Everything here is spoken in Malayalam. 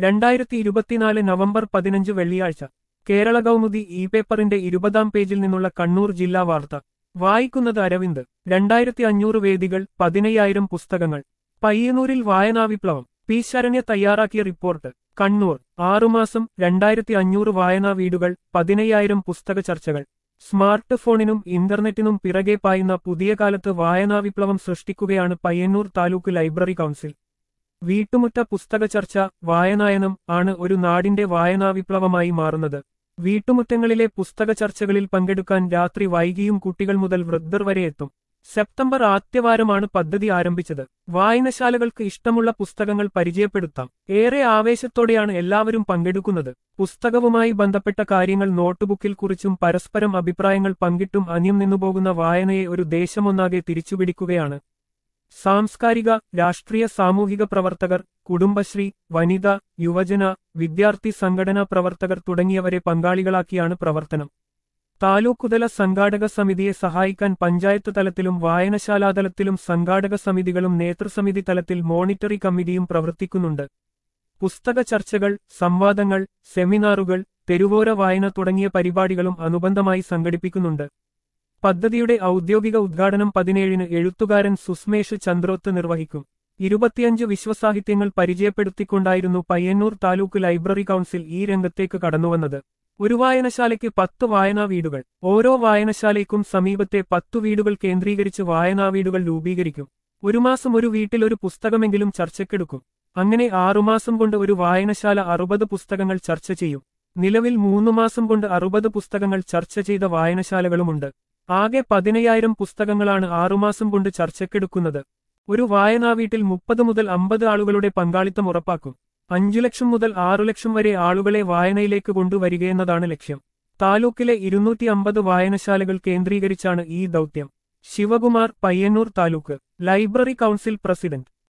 രണ്ടായിരത്തി ഇരുപത്തിനാല് നവംബർ പതിനഞ്ച് വെള്ളിയാഴ്ച കേരള കൗമുദി ഇ പേപ്പറിന്റെ ഇരുപതാം പേജിൽ നിന്നുള്ള കണ്ണൂർ ജില്ലാ വാർത്ത വായിക്കുന്നത് അരവിന്ദ് രണ്ടായിരത്തി അഞ്ഞൂറ് വേദികൾ പതിനയ്യായിരം പുസ്തകങ്ങൾ പയ്യന്നൂരിൽ വായനാവിപ്ലവം പി ശരണ്യ തയ്യാറാക്കിയ റിപ്പോർട്ട് കണ്ണൂർ ആറുമാസം രണ്ടായിരത്തി അഞ്ഞൂറ് വായനാ വീടുകൾ പതിനയ്യായിരം പുസ്തക ചർച്ചകൾ സ്മാർട്ട് ഫോണിനും ഇന്റർനെറ്റിനും പിറകെ പായുന്ന പുതിയ കാലത്ത് വായനാവിപ്ലവം സൃഷ്ടിക്കുകയാണ് പയ്യന്നൂർ താലൂക്ക് ലൈബ്രറി കൗൺസിൽ വീട്ടുമുറ്റ പുസ്തക ചർച്ച വായനായനം ആണ് ഒരു നാടിന്റെ വായനാവിപ്ലവമായി മാറുന്നത് വീട്ടുമുറ്റങ്ങളിലെ പുസ്തക ചർച്ചകളിൽ പങ്കെടുക്കാൻ രാത്രി വൈകിയും കുട്ടികൾ മുതൽ വൃദ്ധർ വരെ എത്തും സെപ്റ്റംബർ ആദ്യവാരമാണ് പദ്ധതി ആരംഭിച്ചത് വായനശാലകൾക്ക് ഇഷ്ടമുള്ള പുസ്തകങ്ങൾ പരിചയപ്പെടുത്താം ഏറെ ആവേശത്തോടെയാണ് എല്ലാവരും പങ്കെടുക്കുന്നത് പുസ്തകവുമായി ബന്ധപ്പെട്ട കാര്യങ്ങൾ നോട്ട്ബുക്കിൽ കുറിച്ചും പരസ്പരം അഭിപ്രായങ്ങൾ പങ്കിട്ടും അന്യം നിന്നുപോകുന്ന വായനയെ ഒരു ദേശമൊന്നാകെ തിരിച്ചുപിടിക്കുകയാണ് സാംസ്കാരിക രാഷ്ട്രീയ സാമൂഹിക പ്രവർത്തകർ കുടുംബശ്രീ വനിത യുവജന വിദ്യാർത്ഥി സംഘടനാ പ്രവർത്തകർ തുടങ്ങിയവരെ പങ്കാളികളാക്കിയാണ് പ്രവർത്തനം താലൂക്കുതല സംഘാടക സമിതിയെ സഹായിക്കാൻ പഞ്ചായത്ത് തലത്തിലും വായനശാലാതലത്തിലും സംഘാടക സമിതികളും നേതൃസമിതി തലത്തിൽ മോണിറ്ററി കമ്മിറ്റിയും പ്രവർത്തിക്കുന്നുണ്ട് പുസ്തക ചർച്ചകൾ സംവാദങ്ങൾ സെമിനാറുകൾ തെരുവോര വായന തുടങ്ങിയ പരിപാടികളും അനുബന്ധമായി സംഘടിപ്പിക്കുന്നുണ്ട് പദ്ധതിയുടെ ഔദ്യോഗിക ഉദ്ഘാടനം പതിനേഴിന് എഴുത്തുകാരൻ സുസ്മേഷ് ചന്ദ്രോത്ത് നിർവഹിക്കും ഇരുപത്തിയഞ്ച് വിശ്വസാഹിത്യങ്ങൾ പരിചയപ്പെടുത്തിക്കൊണ്ടായിരുന്നു പയ്യന്നൂർ താലൂക്ക് ലൈബ്രറി കൗൺസിൽ ഈ രംഗത്തേക്ക് കടന്നുവന്നത് ഒരു വായനശാലയ്ക്ക് പത്ത് വായനാ വീടുകൾ ഓരോ വായനശാലയ്ക്കും സമീപത്തെ പത്തു വീടുകൾ കേന്ദ്രീകരിച്ച് വായനാ വീടുകൾ രൂപീകരിക്കും ഒരു മാസം ഒരു വീട്ടിൽ ഒരു പുസ്തകമെങ്കിലും ചർച്ചയ്ക്കെടുക്കും അങ്ങനെ ആറുമാസം കൊണ്ട് ഒരു വായനശാല അറുപത് പുസ്തകങ്ങൾ ചർച്ച ചെയ്യും നിലവിൽ മൂന്നു മാസം കൊണ്ട് അറുപത് പുസ്തകങ്ങൾ ചർച്ച ചെയ്ത വായനശാലകളുമുണ്ട് ആകെ പതിനയ്യായിരം പുസ്തകങ്ങളാണ് ആറുമാസം കൊണ്ട് ചർച്ചയ്ക്കെടുക്കുന്നത് ഒരു വായനാ വീട്ടിൽ മുപ്പത് മുതൽ അമ്പത് ആളുകളുടെ പങ്കാളിത്തം ഉറപ്പാക്കും അഞ്ചു ലക്ഷം മുതൽ ആറു ലക്ഷം വരെ ആളുകളെ വായനയിലേക്ക് കൊണ്ടുവരികയെന്നതാണ് ലക്ഷ്യം താലൂക്കിലെ ഇരുന്നൂറ്റി അമ്പത് വായനശാലകൾ കേന്ദ്രീകരിച്ചാണ് ഈ ദൗത്യം Sivakumar Payyannur taluk library council president